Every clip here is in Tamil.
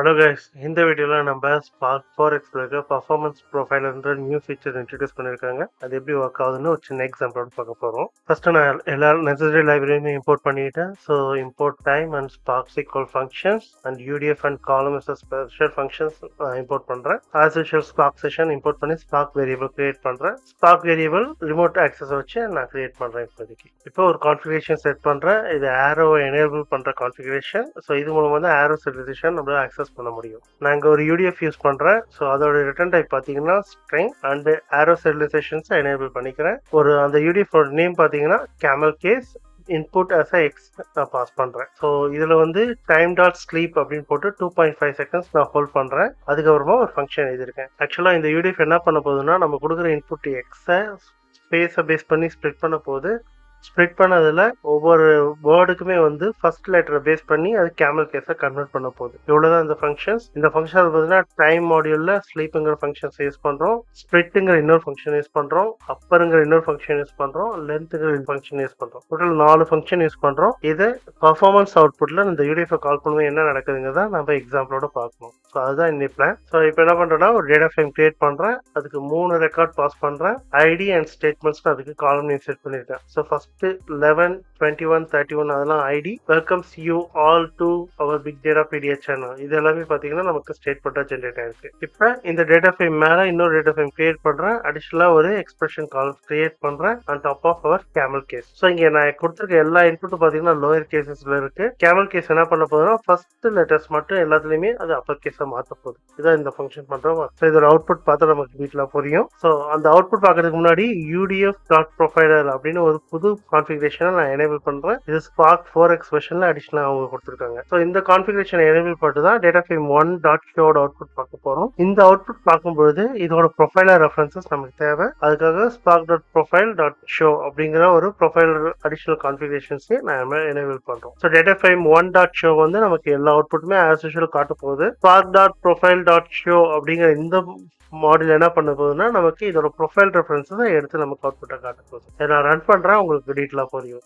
ஹலோ கைஸ் இந்த வீடியோவில் நம்ம ஸ்பார்க் ஃபோர் எக்ஸில் இருக்க பர்ஃபார்மன்ஸ் ப்ரொஃபைல்ன்ற நியூ ஃபீச்சர் இன்ட்ரடியூஸ் பண்ணியிருக்காங்க அது எப்படி ஒர்க் ஆகுதுன்னு ஒரு சின்ன எக்ஸாம்பிளோட பார்க்க போகிறோம் ஃபர்ஸ்ட் நான் எல்லா நெசசரி லைப்ரரியுமே இம்போர்ட் பண்ணிட்டேன் so import time and Spark SQL functions and UDF and column special functions import பண்ணுறேன் as usual Spark session import பண்ணி ஸ்பார்க் வேரியபிள் கிரியேட் பண்ணுறேன் ஸ்பார்க் வேரியபிள் ரிமோட் ஆக்சஸ் வச்சு நான் கிரியேட் பண்ணுறேன் இப்போதைக்கு இப்போ ஒரு கான்ஃபிகரேஷன் செட் பண்ணுறேன் இது ஆரோவை எனேபிள் பண்ணுற கான்ஃபிகரேஷன் ஸோ இது மூலம் வந்து ஆரோ செட்டிசேஷன் நம்மளால ஆக்சஸ் பண்ண முடியும் நான் இங்கே ஒரு யூடிஎஃப் யூஸ் பண்ணுறேன் ஸோ அதோட ரிட்டர்ன் டைப் பார்த்தீங்கன்னா ஸ்ட்ரிங் அண்ட் ஆரோ செட்டிலைசேஷன்ஸை எனேபிள் பண்ணிக்கிறேன் ஒரு அந்த யூடிஎஃப் நேம் பார்த்தீங்கன்னா camel case input as X நான் பாஸ் பண்ணுறேன் ஸோ இதில் வந்து டைம் டாட் ஸ்லீப் அப்படின்னு போட்டு டூ பாயிண்ட் ஃபைவ் செகண்ட்ஸ் நான் ஹோல்ட் பண்ணுறேன் அதுக்கப்புறமா ஒரு ஃபங்க்ஷன் எழுதியிருக்கேன் ஆக்சுவலாக இந்த யூடிஎஃப் என்ன பண்ண போகுதுன்னா நம்ம கொடுக்குற இன்புட் எக்ஸை ஸ்பேஸை பேஸ் பண்ணி ஸ்ப்ளிட் பண்ண போது ஸ்ப்ளிட் பண்ணதில் ஒவ்வொரு வேர்டுக்குமே வந்து ஃபர்ஸ்ட் லெட்டரை பேஸ் பண்ணி அது கேமல் கேஸை கன்வெர்ட் பண்ண போகுது இவ்வளோதான் இந்த ஃபங்க்ஷன்ஸ் இந்த ஃபங்க்ஷன் பார்த்தீங்கன்னா டைம் மாடியூலில் ஸ்லீப்புங்கிற ஃபங்க்ஷன்ஸ் யூஸ் பண்ணுறோம் ஸ்ப்ளிட்டுங்கிற இன்னொரு ஃபங்க்ஷன் யூஸ் பண்ணுறோம் அப்பருங்கிற இன்னொரு ஃபங்க்ஷன் யூஸ் பண்ணுறோம் லென்த்துங்கிற ஃபங்க்ஷன் யூஸ் பண்ணுறோம் டோட்டல் நாலு ஃபங்க்ஷன் யூஸ் பண்ணுறோம் இது பர்ஃபார்மன்ஸ் அவுட்புட்டில் இந்த யூடிஎஃப் கால் பண்ணும்போது என்ன நடக்குதுங்கிறத நம்ம எக்ஸாம்பிளோட பார்க்கணும் ஸோ அதுதான் இந்த பிளான் ஸோ இப்போ என்ன பண்ணுறேன்னா ஒரு டேட்டா ஃப்ரேம் கிரியேட் பண்ணுறேன் அதுக்கு மூணு ரெக்கார்ட் பாஸ் பண்ணுறேன் ஐடி அண்ட் ஸ்டேட்மெண்ட்ஸ் அதுக்கு காலம் நேம் செட் பண்ணியிருக்கேன் so first eleven twenty one thirty one அதெல்லாம் ID welcomes you all to our big data PDH channel இது எல்லாமே பார்த்தீங்கன்னா நமக்கு ஸ்டேட்மெண்ட்டாக ஜென்ரேட் ஆயிருக்கு இப்போ இந்த டேட்டா ஃப்ரேம் மேலே இன்னொரு டேட்டா ஃப்ரேம் கிரியேட் பண்ணுறேன் அடிஷ்னலாக ஒரு எக்ஸ்பிரஷன் கால் கிரியேட் பண்ணுறேன் and top of our camel case so இங்கே நான் கொடுத்துருக்க எல்லா இன்புட்டும் பார்த்தீங்கன்னா லோயர் கேசஸ்ல இருக்கு கேமல் கேஸ் என்ன பண்ண போதுன்னா ஃபர்ஸ்ட் லெட்டர்ஸ் மட்டும் எல்லாத்துலேயுமே அது அப்பர் கேஸாக மாற்ற போகுது இதான் இந்த ஃபங்க்ஷன் பண்ணுறோம் ஸோ இதோட அவுட்புட் பார்த்தா நமக்கு வீட்டில் புரியும் ஸோ அந்த அவுட்புட் பார்க்கறதுக்கு முன்னாடி யூடிஎஃப் டாட் ப்ரொஃபைலர் அப்படின்னு ஒரு புது கான்ஃபிகரேஷனை நான் எனேபிள் பண்றேன் இது ஸ்பார்க் ஃபோர் எக்ஸ் வெர்ஷன்ல அடிஷனலா அவங்க கொடுத்துருக்காங்க ஸோ இந்த கான்ஃபிகரேஷன் எனேபிள் பண்ணிட்டு தான் டேட்டா ஃப்ரேம் ஒன் டாட் ஷோட அவுட்புட் பார்க்க போறோம் இந்த அவுட்புட் பார்க்கும்பொழுது இதோட ப்ரொஃபைலர் ரெஃபரன்சஸ் நமக்கு தேவை அதுக்காக Spark dot profile dot show அப்படிங்கிற ஒரு ப்ரொஃபைல் அடிஷனல் கான்ஃபிகரேஷன்ஸே நான் எனேபிள் பண்றோம் so data frame one dot show வந்து நமக்கு எல்லா அவுட்புட்டுமே ஆஸ் யூஷுவல் காட்ட போகுது Spark dot profile dot show அப்படிங்கிற இந்த மாடல் என்ன பண்ண போகுதுன்னா நமக்கு இதோட ப்ரொஃபைல் ரெஃபரன்ஸை எடுத்து நமக்கு அவுட்புட்டாக காட்ட போகுது இதை நான் ரன் பண்ணுறேன் உங்களுக்கு டீட்டெயிலாக புரியும்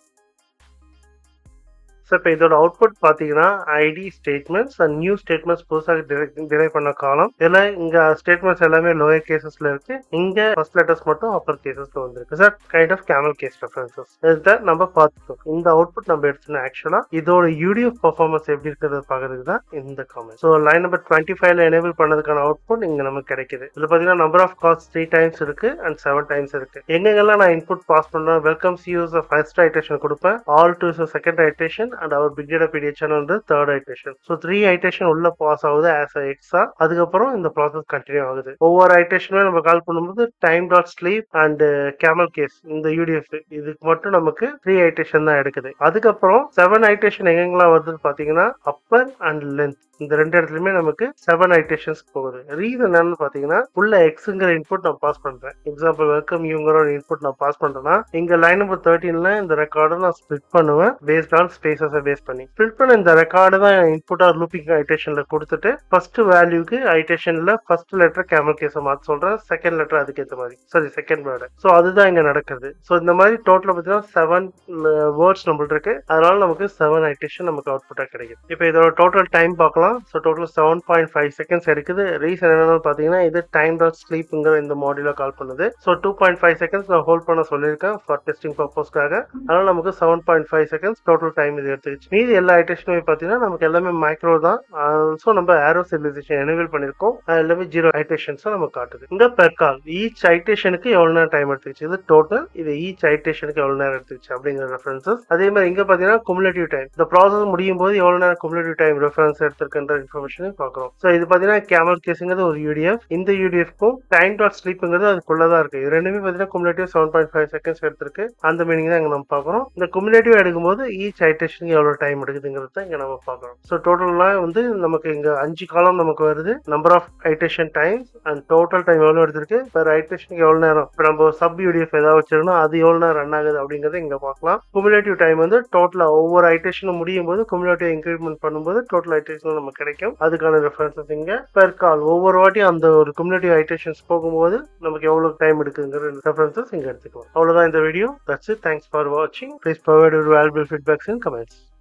ஸோ இப்போ இதோட அவுட்புட் பார்த்தீங்கன்னா ID statements and new statements புதுசாக டிரைவ் பண்ண காலம் இதில் இங்கே ஸ்டேட்மெண்ட்ஸ் எல்லாமே லோயர் கேசஸில் இருக்கு இங்கே ஃபர்ஸ்ட் லெட்டர்ஸ் மட்டும் அப்பர் கேசஸில் வந்திருக்கு sir kind of camel case references இதை நம்ம பார்த்துட்டோம் இந்த அவுட்புட் நம்ம எடுத்துனா ஆக்சுவலாக இதோட யூடிஎஃப் பர்ஃபார்மன்ஸ் எப்படி இருக்கிறத பார்க்கறதுக்கு தான் இந்த comment so line number twenty ஃபைவ்ல எனேபிள் பண்ணதுக்கான அவுட்புட் இங்கே நமக்கு கிடைக்குது இதில் பார்த்தீங்கன்னா number of calls three times இருக்கு அண்ட் செவன் டைம்ஸ் இருக்கு எங்கெங்கெல்லாம் நான் இன்புட் பாஸ் பண்ணுறேன் வெல்கம்ஸ் யூஸ் ஃபர்ஸ்ட் ஐட்டேஷன் கொடுப்பேன் all to second iteration and our big data பிடிஎச்என் வந்து third iteration so three iteration உள்ள பாஸ் ஆகுது ஆஸ் அ எக்ஸா அதுக்கப்புறம் இந்த ப்ராசஸ் கண்டினியூ ஆகுது ஒவ்வொரு ஐட்டேஷனுமே நம்ம கால் பண்ணும்போது time dot sleep and camel case இந்த யூடிஎஃப் இதுக்கு மட்டும் நமக்கு த்ரீ ஐட்டேஷன் தான் எடுக்குது அதுக்கப்புறம் செவன் ஐட்டேஷன் எங்கெங்கெல்லாம் வருதுன்னு பார்த்தீங்கன்னா அப்பர் அண்ட் லென்த் இந்த ரெண்டு இடத்துலயுமே நமக்கு செவன் ஐட்டேஷன்ஸ் போகுது ரீசன் என்னன்னு பாத்தீங்கன்னா உள்ள எக்ஸுங்கிற இன்புட் நான் பாஸ் பண்றேன் எக்ஸாம்பிள் வெல்கம் யூங்கிற ஒரு இன்புட் நான் பாஸ் பண்றேன்னா இங்க லைன் நம்பர் தேர்ட்டீன்ல இந்த ரெக்கார்டை நான் ஸ்பிளிட் பண்ணுவேன் பேஸ்ட் ஆன் ஸ்பேசஸை பேஸ் பண்ணி ஸ்பிளிட் பண்ண இந்த ரெக்கார்டு தான் இன்புட்டா லூப்பிங் ஐட்டேஷன்ல கொடுத்துட்டு ஃபர்ஸ்ட் வேல்யூக்கு ஐட்டேஷன்ல ஃபர்ஸ்ட் லெட்டர் கேமல் கேஸை மாத்த சொல்றேன் செகண்ட் லெட்டர் அதுக்கேற்ற மாதிரி சாரி செகண்ட் வேர்டு ஸோ அதுதான் இங்க நடக்குது ஸோ இந்த மாதிரி டோட்டல் பார்த்தீங்கன்னா செவன் வேர்ட்ஸ் நம்மள்ட்ட இருக்கு அதனால நமக்கு செவன் ஐட்டேஷன் நமக்கு அவுட்புட்டா கிடைக்குது இப்போ இதோட டோட்டல் டைம் பார்க்கலாம் பார்க்கலாம் so total seven point five seconds இருக்குது ரீசன் என்னன்னு பார்த்தீங்கன்னா இது டைம் டாட் ஸ்லீப்புங்கிற இந்த மாடியூல கால் பண்ணுது so two point five seconds நான் ஹோல்ட் பண்ண சொல்லியிருக்கேன் ஃபார் டெஸ்டிங் பர்பஸ்க்காக அதனால நமக்கு seven point five seconds total time இது எடுத்துக்கிச்சு மீதி எல்லா ஐட்டேஷனுமே பார்த்தீங்கன்னா நமக்கு எல்லாமே மைக்ரோ தான் ஸோ நம்ம ஏரோ சிவிலைசேஷன் எனேபிள் பண்ணியிருக்கோம் எல்லாமே ஜீரோ ஐட்டேஷன்ஸை நம்ம காட்டுது இங்கே பெர் கால் ஈச் ஐட்டேஷனுக்கு எவ்வளோ நேரம் டைம் எடுத்துக்கிச்சு இது டோட்டல் இது ஈச் ஐட்டேஷனுக்கு எவ்வளோ நேரம் எடுத்துக்கிச்சு அப்படிங்கிற ரெஃபரன்சஸ் அதே மாதிரி இங்கே பார்த்தீங்கன்னா குமுலேட்டிவ் டைம் இந்த ப்ராசஸ் முடியும் போது எவ்வளோ நேரம் குமுலேட்டிவ் டைம் ரெஃபரன்ஸ் எடுத்திருக்கின்ற இன்ஃபர்மேஷன் பார்க்குறோம் ஸோ இது பார்த்தீங்கன்னா கேமல் கேஸுங்கிறது ஒரு யூடிஎஃப் இந்த யூடிஎஃப்க்கும் டைம் டாட் ஸ்லீப்புங்கிறது அதுக்குள்ள தான் இருக்கு இது ரெண்டுமே பார்த்தீங்கன்னா cumulative seven point five seconds எடுத்திருக்கு அந்த மீனிங் தான் இங்கே நம்ம பார்க்குறோம் இந்த குமுலேட்டிவ் எடுக்கும்போது ஈச் ஐட்டேஷனுக்கு எவ்வளோ டைம் எடுக்குதுங்கிறது தான் இங்கே நம்ம பார்க்குறோம் ஸோ டோட்டலாக வந்து நமக்கு இங்கே அஞ்சு காலம் நமக்கு வருது number of iteration times and total time எவ்வளோ எடுத்திருக்கு பெர் ஐட்டேஷனுக்கு எவ்வளோ நேரம் இப்போ நம்ம சப் யூடிஎஃப் ஏதாவது வச்சிருக்கோம் அது எவ்வளோ நேரம் ரன் ஆகுது அப்படிங்கிறத இங்கே பார்க்கலாம் குமுலேட்டிவ் டைம் வந்து டோட்டலாக ஒவ்வொரு ஐட்டேஷனும் முடியும் போது குமுலேட்டிவ் இன்க்ரிமெண்ட் பண்ணும்போது டோட்டல் ஐட்டேஷன் நமக்கு கிடைக்கும் அதுக்கான ரெஃபரன்சஸ் இங்க பெர் கால் ஒவ்வொரு வாட்டியும் அந்த ஒரு குமுலேட்டிவ் ஐட்டேஷன்ஸ் போகும்போது நமக்கு எவ்வளவு டைம் எடுக்குங்கிற ரெஃபரன்சஸ் இங்க எடுத்துக்கலாம் அவ்வளவுதான் இந்த video that's it thanks for வாட்சிங் please provide your valuable feedbacks in comments